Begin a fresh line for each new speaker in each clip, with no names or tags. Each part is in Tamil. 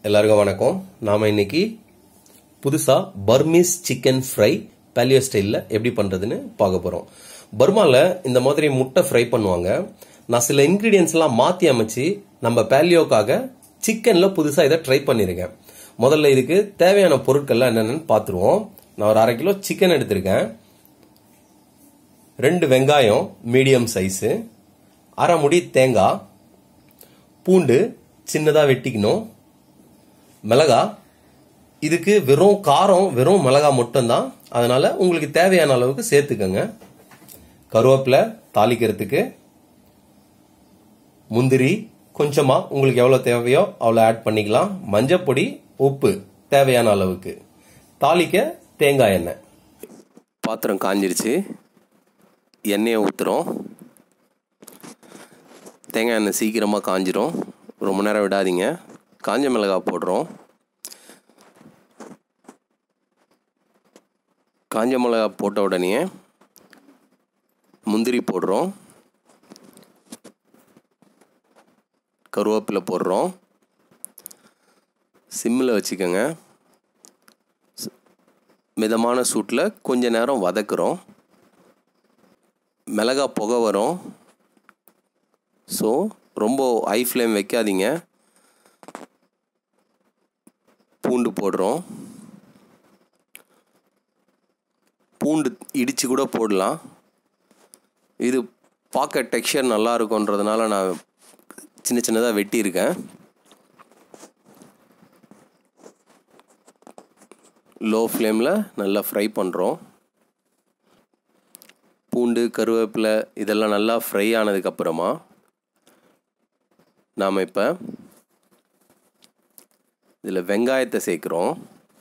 எல்லாருக்கும் வணக்கம் நாம இன்னைக்கு புதுசா பர்மீஸ் சிக்கன் ஃப்ரை பேலியோ ஸ்டைலில் எப்படி பண்றதுன்னு பார்க்க போறோம் பர்மால இந்த மாதிரி முட்டை ஃப்ரை பண்ணுவாங்க நான் சில இன்கிரீடியன்ஸ் எல்லாம் மாத்தி அமைச்சு நம்ம பேலியோக்காக சிக்கன்ல புதுசா இதை ட்ரை பண்ணிருக்கேன் முதல்ல இதுக்கு தேவையான பொருட்கள்லாம் என்னென்னு பார்த்துருவோம் நான் ஒரு அரை கிலோ சிக்கன் எடுத்திருக்கேன் ரெண்டு வெங்காயம் மீடியம் சைஸு அரை முடி தேங்காய் பூண்டு சின்னதாக வெட்டிக்கணும் மிளகா இதுக்கு வெறும் காரம் வெறும் மிளகா மட்டும்தான் அதனால உங்களுக்கு தேவையான அளவுக்கு சேர்த்துக்கோங்க கருவேப்பிலை தாளிக்கிறதுக்கு முந்திரி கொஞ்சமா உங்களுக்கு எவ்வளவு தேவையோ அவ்வளோ ஆட் பண்ணிக்கலாம் மஞ்சப்பொடி உப்பு தேவையான அளவுக்கு தாளிக்க தேங்காய் எண்ணெய் பாத்திரம் காஞ்சிருச்சு எண்ணெயை ஊற்றுறோம் தேங்காய் எண்ணெய் சீக்கிரமாக காஞ்சிரும் ரொம்ப நேரம் விடாதீங்க காஞ்ச மிளகாய் போடுறோம் காஞ்ச மிளகாய் போட்ட உடனே முந்திரி போடுறோம் கருவேப்பிலை போடுறோம் சிம்மில் வச்சுக்கோங்க ஸ்- மிதமான சூட்டில் கொஞ்ச நேரம் வதக்குறோம் மிளகா புகை வரும் ஸோ ரொம்ப ஹை ஃப்ளேம் வைக்காதீங்க பூண்டு போடுறோம் பூண்டு இடித்து கூட போடலாம் இது பார்க்க டெக்ஸ்சர் நல்லா இருக்குன்றதுனால நான் சின்ன சின்னதாக வெட்டியிருக்கேன் லோ ஃப்ளேமில் நல்லா ஃப்ரை பண்ணுறோம் பூண்டு கருவேப்பிலை இதெல்லாம் நல்லா ஃப்ரை ஆனதுக்கப்புறமா நாம் இப்போ இதில் வெங்காயத்தை சேர்க்குறோம்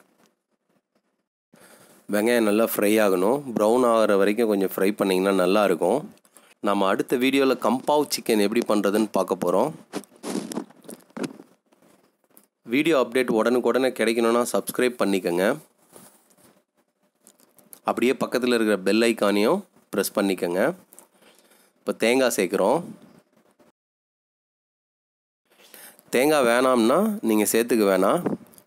வெங்காயம் நல்லா ஃப்ரை ஆகணும் ப்ரௌன் ஆகிற வரைக்கும் கொஞ்சம் ஃப்ரை பண்ணிங்கன்னா நல்லா இருக்கும் நம்ம அடுத்த வீடியோவில் கம்பாவ் சிக்கன் எப்படி பண்ணுறதுன்னு பார்க்க போகிறோம் வீடியோ அப்டேட் உடனுக்குடனே கிடைக்கணும்னா சப்ஸ்கிரைப் பண்ணிக்கோங்க அப்படியே பக்கத்தில் இருக்கிற பெல் ஐக்கானையும் ப்ரெஸ் பண்ணிக்கோங்க இப்போ தேங்காய் சேர்க்குறோம் தேங்காய் வேணாம்னா நீங்கள் சேர்த்துக்க வேணாம்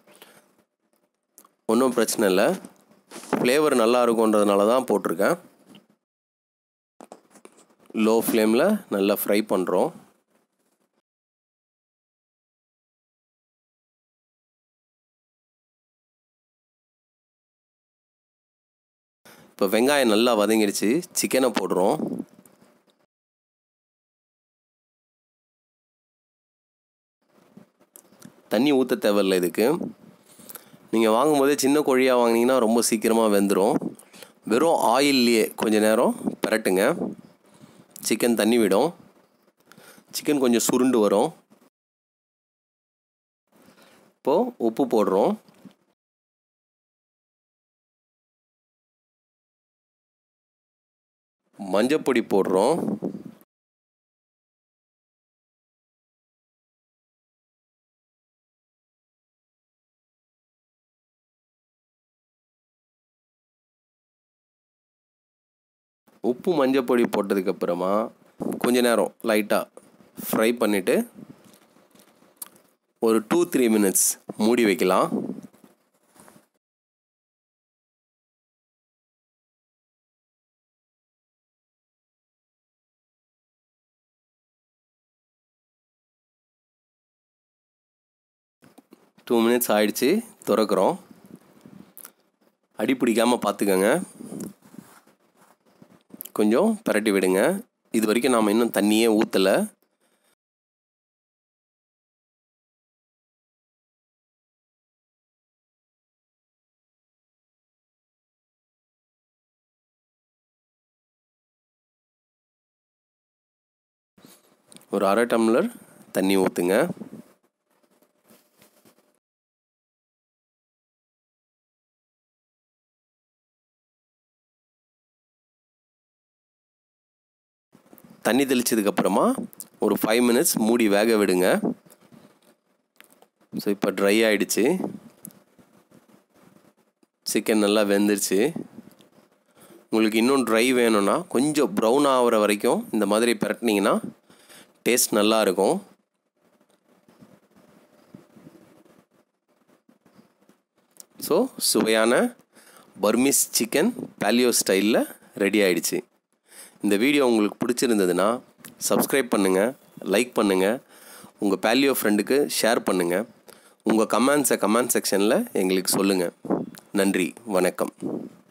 ஒன்றும் பிரச்சனை இல்லை ஃப்ளேவர் நல்லா இருக்குன்றதுனால தான் போட்டிருக்கேன் லோ ஃப்ளேமில் நல்லா ஃப்ரை பண்ணுறோம் இப்போ வெங்காயம் நல்லா வதங்கிடுச்சு சிக்கனை போடுறோம் தண்ணி ஊற்ற தேவையில்லை இதுக்கு நீங்கள் வாங்கும்போதே சின்ன கோழியாக வாங்கினீங்கன்னா ரொம்ப சீக்கிரமாக வெந்துடும் வெறும் ஆயில்லையே கொஞ்ச நேரம் பிரட்டுங்க சிக்கன் தண்ணி விடும் சிக்கன் கொஞ்சம் சுருண்டு வரும் இப்போது உப்பு போடுறோம் மஞ்சப்பொடி போடுறோம் உப்பு மஞ்சப்பொடி போட்டதுக்கப்புறமா கொஞ்ச நேரம் லைட்டாக ஃப்ரை பண்ணிவிட்டு ஒரு டூ த்ரீ மினிட்ஸ் மூடி வைக்கலாம் டூ மினிட்ஸ் ஆயிடுச்சு திறக்கிறோம் அடி பிடிக்காமல் பார்த்துக்கோங்க கொஞ்சம் பரட்டி விடுங்க இது வரைக்கும் நாம் இன்னும் தண்ணியே ஊற்றலை ஒரு அரை டம்ளர் தண்ணி ஊற்றுங்க தண்ணி தெளிச்சதுக்கப்புறமா ஒரு ஃபைவ் மினிட்ஸ் மூடி வேக விடுங்க ஸோ இப்போ ட்ரை ஆயிடுச்சு சிக்கன் நல்லா வெந்துருச்சு உங்களுக்கு இன்னும் ட்ரை வேணும்னா கொஞ்சம் ப்ரௌன் ஆகிற வரைக்கும் இந்த மாதிரி பிரட்டினீங்கன்னா டேஸ்ட் நல்லா இருக்கும் ஸோ சுவையான பர்மிஸ் சிக்கன் பேலியோ ஸ்டைலில் ரெடி ஆயிடுச்சு இந்த வீடியோ உங்களுக்கு பிடிச்சிருந்ததுன்னா சப்ஸ்கிரைப் பண்ணுங்கள் லைக் பண்ணுங்கள் உங்கள் பேலியோ ஃப்ரெண்டுக்கு ஷேர் பண்ணுங்கள் உங்கள் கமெண்ட்ஸை கமெண்ட் செக்ஷனில் எங்களுக்கு சொல்லுங்கள் நன்றி வணக்கம்